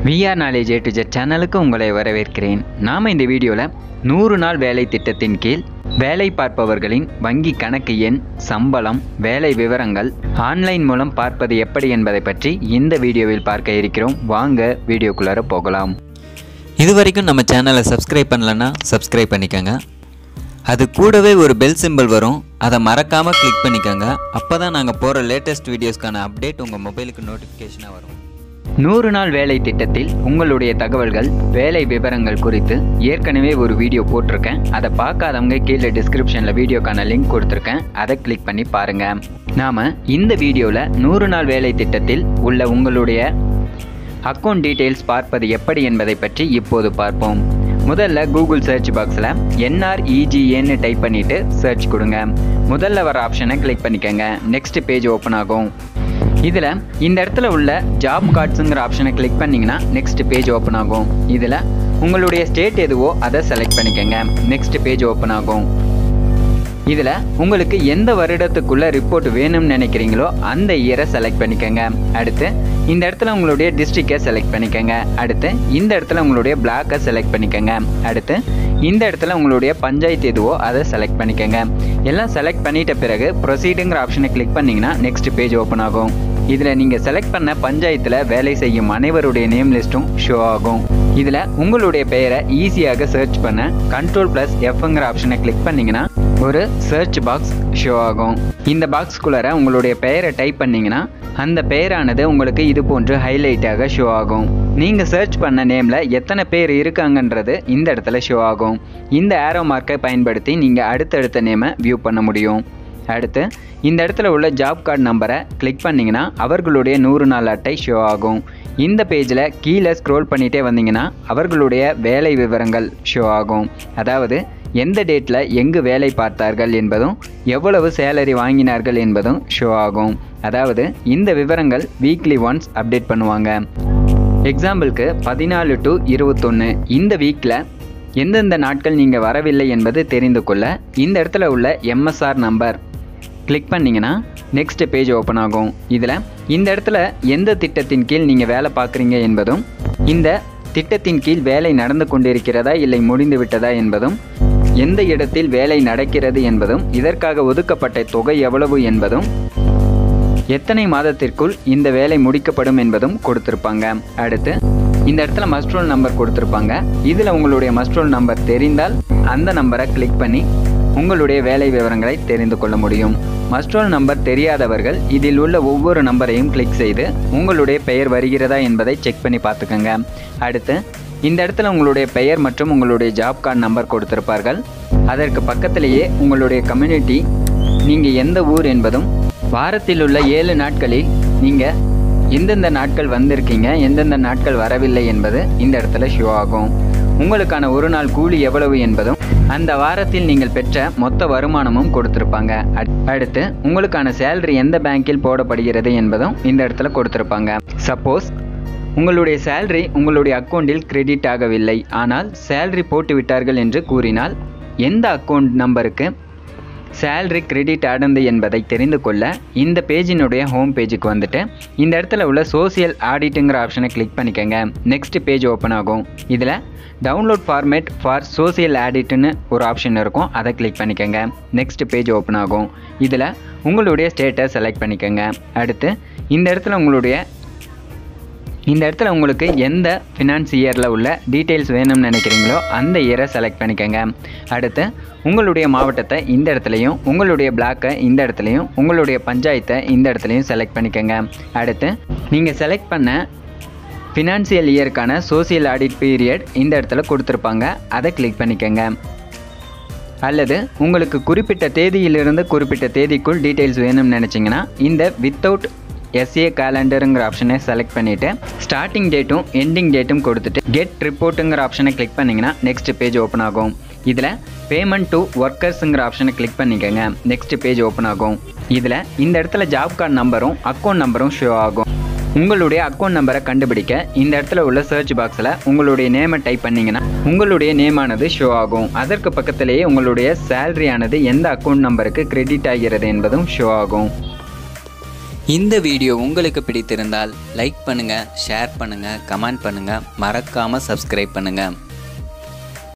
VR knowledge A to Z சேனலுக்கு உங்களை வரவேற்கிறேன் நாம் இந்த வீடியோவில் நூறு நாள் வேலை திட்டத்தின் கீழ் வேலை பார்ப்பவர்களின் வங்கி கணக்கு எண் சம்பளம் வேலை விவரங்கள் ஆன்லைன் மூலம் பார்ப்பது எப்படி என்பதை பற்றி இந்த வீடியோவில் பார்க்க இருக்கிறோம் வாங்க வீடியோக்குள்ளார போகலாம் இது வரைக்கும் நம்ம சேனலை சப்ஸ்கிரைப் பண்ணலன்னா சப்ஸ்கிரைப் பண்ணிக்கோங்க அது கூடவே ஒரு பெல் சிம்பிள் வரும் அதை மறக்காமல் கிளிக் பண்ணிக்கோங்க அப்போ தான் நாங்கள் போகிற லேட்டஸ்ட் வீடியோஸ்க்கான அப்டேட் உங்கள் மொபைலுக்கு நோட்டிஃபிகேஷனாக வரும் நூறு நாள் வேலை திட்டத்தில் உங்களுடைய தகவல்கள் வேலை விவரங்கள் குறித்து ஏற்கனவே ஒரு வீடியோ போட்டிருக்கேன் அதை பார்க்காதவங்க கீழே டிஸ்கிரிப்ஷனில் வீடியோக்கான லிங்க் கொடுத்துருக்கேன் அதை கிளிக் பண்ணி பாருங்க நாம இந்த வீடியோவில் நூறு நாள் வேலை திட்டத்தில் உள்ள உங்களுடைய அக்கௌண்ட் டீட்டெயில்ஸ் பார்ப்பது எப்படி என்பதை பற்றி இப்போது பார்ப்போம் முதல்ல கூகுள் சர்ச் பாக்ஸில் என்ஆர்இஜிஏன்னு டைப் பண்ணிட்டு சர்ச் கொடுங்க முதல்ல வர ஆப்ஷனை கிளிக் பண்ணிக்கோங்க நெக்ஸ்ட் பேஜ் ஓப்பன் ஆகும் இதில் இந்த இடத்துல உள்ள ஜாப் கார்ட்ஸுங்கிற ஆப்ஷனை கிளிக் பண்ணிங்கன்னா நெக்ஸ்ட் பேஜ் ஓப்பன் ஆகும் இதில் உங்களுடைய ஸ்டேட் எதுவோ அதை செலக்ட் பண்ணிக்கோங்க நெக்ஸ்ட் பேஜ் ஓப்பன் ஆகும் இதில் உங்களுக்கு எந்த வருடத்துக்குள்ள ரிப்போர்ட் வேணும்னு நினைக்கிறீங்களோ அந்த இயரை செலக்ட் பண்ணிக்கோங்க அடுத்து இந்த இடத்துல உங்களுடைய டிஸ்ட்ரிக்டை செலக்ட் பண்ணிக்கோங்க அடுத்து இந்த இடத்துல உங்களுடைய பிளாக்கை செலக்ட் பண்ணிக்கோங்க அடுத்து இந்த இடத்துல உங்களுடைய பஞ்சாயத்து எதுவோ அதை செலக்ட் பண்ணிக்கோங்க எல்லாம் செலக்ட் பண்ணிட்ட பிறகு ப்ரொசீடுங்கிற ஆப்ஷனை கிளிக் பண்ணிங்கன்னா நெக்ஸ்ட் பேஜ் ஓப்பன் ஆகும் இதில் நீங்கள் செலக்ட் பண்ண பஞ்சாயத்தில் வேலை செய்யும் அனைவருடைய நேம் லிஸ்ட்டும் ஷோ ஆகும் இதில் உங்களுடைய பெயரை ஈஸியாக சர்ச் பண்ண கண்ட்ரோல் ப்ளஸ் எஃப்ங்கிற ஆப்ஷனை கிளிக் பண்ணிங்கன்னா ஒரு சர்ச் பாக்ஸ் ஷோ ஆகும் இந்த பாக்ஸ்குள்ளார உங்களுடைய பெயரை டைப் பண்ணிங்கன்னா அந்த பெயரானது உங்களுக்கு இது போன்று ஹைலைட்டாக ஷோ ஆகும் நீங்கள் சர்ச் பண்ண நேமில் எத்தனை பேர் இருக்காங்கன்றது இந்த இடத்துல ஷோ ஆகும் இந்த ஆரோ மார்க்கை பயன்படுத்தி நீங்கள் அடுத்தடுத்த நேமை வியூ பண்ண முடியும் அடுத்து இந்த இடத்துல உள்ள ஜாப் கார்டு நம்பரை கிளிக் பண்ணிங்கன்னா அவர்களுடைய நூறு நாள் அட்டை ஷோ ஆகும் இந்த பேஜில் கீழே ஸ்க்ரோல் பண்ணிகிட்டே வந்தீங்கன்னா அவர்களுடைய வேலை விவரங்கள் ஷோ ஆகும் அதாவது எந்த டேட்டில் எங்கு வேலை பார்த்தார்கள் என்பதும் எவ்வளவு சேலரி வாங்கினார்கள் என்பதும் ஷோ ஆகும் அதாவது இந்த விவரங்கள் வீக்லி ஒன்ஸ் அப்டேட் பண்ணுவாங்க எக்ஸாம்பிளுக்கு பதினாலு டு இருபத்தொன்று இந்த வீக்கில் எந்தெந்த நாட்கள் நீங்கள் வரவில்லை என்பது தெரிந்து கொள்ள இந்த இடத்துல உள்ள எம்எஸ்ஆர் நம்பர் கிளிக் பண்ணிங்கன்னா நெக்ஸ்ட் பேஜ் ஓப்பன் ஆகும் இதில் இந்த இடத்துல எந்த திட்டத்தின் கீழ் நீங்கள் வேலை பார்க்குறீங்க என்பதும் இந்த திட்டத்தின் கீழ் வேலை நடந்து கொண்டிருக்கிறதா இல்லை முடிந்து விட்டதா என்பதும் எந்த இடத்தில் வேலை நடக்கிறது என்பதும் இதற்காக ஒதுக்கப்பட்ட தொகை எவ்வளவு என்பதும் எத்தனை மாதத்திற்குள் இந்த வேலை முடிக்கப்படும் என்பதும் கொடுத்துருப்பாங்க அடுத்து இந்த இடத்துல மஸ்ட்ரோல் நம்பர் கொடுத்துருப்பாங்க இதில் உங்களுடைய மஸ்ட்ரோல் நம்பர் தெரிந்தால் அந்த நம்பரை கிளிக் பண்ணி உங்களுடைய வேலை விவரங்களை தெரிந்து கொள்ள முடியும் மஸ்ட்ரோல் நம்பர் தெரியாதவர்கள் இதில் உள்ள ஒவ்வொரு நம்பரையும் கிளிக் செய்து உங்களுடைய பெயர் வருகிறதா என்பதை செக் பண்ணி பார்த்துக்கோங்க அடுத்து இந்த இடத்துல உங்களுடைய பெயர் மற்றும் உங்களுடைய ஜாப் கார்டு நம்பர் கொடுத்திருப்பார்கள் அதற்கு பக்கத்திலேயே உங்களுடைய கம்யூனிட்டி நீங்கள் எந்த ஊர் என்பதும் வாரத்தில் உள்ள ஏழு நாட்களில் நீங்கள் எந்தெந்த நாட்கள் வந்திருக்கீங்க எந்தெந்த நாட்கள் வரவில்லை என்பது இந்த இடத்துல ஷோ ஆகும் உங்களுக்கான ஒரு நாள் கூலி எவ்வளவு என்பதும் அந்த வாரத்தில் நீங்கள் பெற்ற மொத்த வருமானமும் கொடுத்துருப்பாங்க அடுத்து உங்களுக்கான சேலரி எந்த பேங்கில் போடப்படுகிறது என்பதும் இந்த இடத்துல கொடுத்துருப்பாங்க சப்போஸ் உங்களுடைய சேலரி உங்களுடைய அக்கௌண்ட்டில் கிரெடிட் ஆகவில்லை ஆனால் சேலரி போட்டு விட்டார்கள் என்று கூறினால் எந்த அக்கௌண்ட் நம்பருக்கு சேலரி கிரெடிட் ஆனது என்பதை தெரிந்து கொள்ள இந்த பேஜினுடைய ஹோம் பேஜுக்கு வந்துட்டு இந்த இடத்துல உள்ள சோசியல் ஆடிட்டுங்கிற ஆப்ஷனை கிளிக் பண்ணிக்கோங்க நெக்ஸ்ட் பேஜ் ஓப்பன் ஆகும் இதில் டவுன்லோட் ஃபார்மேட் ஃபார் சோசியல் ஆடிட்னு ஒரு ஆப்ஷன் இருக்கும் அதை கிளிக் பண்ணிக்கோங்க நெக்ஸ்ட் பேஜ் ஓப்பன் ஆகும் இதில் உங்களுடைய ஸ்டேட்டை செலக்ட் பண்ணிக்கோங்க அடுத்து இந்த இடத்துல உங்களுடைய இந்த இடத்துல உங்களுக்கு எந்த ஃபினான்ஸ் இயரில் உள்ள டீட்டெயில்ஸ் வேணும்னு நினைக்கிறீங்களோ அந்த இயரை செலக்ட் பண்ணிக்கோங்க அடுத்து உங்களுடைய மாவட்டத்தை இந்த இடத்துலையும் உங்களுடைய பிளாக்கை இந்த இடத்துலையும் உங்களுடைய பஞ்சாயத்தை இந்த இடத்துலையும் செலக்ட் பண்ணிக்கோங்க அடுத்து நீங்கள் செலக்ட் பண்ண ஃபினான்சியல் இயருக்கான சோசியல் ஆடிட் பீரியட் இந்த இடத்துல கொடுத்துருப்பாங்க அதை கிளிக் பண்ணிக்கோங்க அல்லது உங்களுக்கு குறிப்பிட்ட தேதியிலிருந்து குறிப்பிட்ட தேதிக்குள் டீட்டெயில்ஸ் வேணும்னு நினச்சிங்கன்னா இந்த வித்தவுட் எஸ்ஏ கேலண்டருங்கிற ஆப்ஷனை செலக்ட் பண்ணிவிட்டு ஸ்டார்டிங் டேட்டும் எண்டிங் டேட்டும் கொடுத்துட்டு கெட் ரிப்போர்ட்டுங்கிற ஆப்ஷனை கிளிக் பண்ணிங்கன்னா நெக்ஸ்ட் பேஜ் ஓப்பன் ஆகும் இதில் பேமெண்ட் டு ஒர்க்கர்ஸுங்கிற ஆப்ஷனை கிளிக் பண்ணிக்கோங்க நெக்ஸ்ட் பேஜ் ஓப்பன் ஆகும் இதில் இந்த இடத்துல ஜாப் கார்டு நம்பரும் அக்கௌண்ட் நம்பரும் ஷோ ஆகும் உங்களுடைய அக்கௌண்ட் நம்பரை கண்டுபிடிக்க இந்த இடத்துல உள்ள சர்ச் பாக்ஸில் உங்களுடைய நேமை டைப் பண்ணிங்கன்னா உங்களுடைய நேமானது ஷோ ஆகும் அதற்கு பக்கத்திலேயே உங்களுடைய சேலரி ஆனது எந்த அக்கௌண்ட் நம்பருக்கு கிரெடிட் ஆகிறது என்பதும் ஷோ ஆகும் இந்த வீடியோ உங்களுக்கு பிடித்திருந்தால் லைக் பண்ணுங்கள் ஷேர் பண்ணுங்கள் கமெண்ட் பண்ணுங்கள் மறக்காமல் சப்ஸ்கிரைப் பண்ணுங்கள்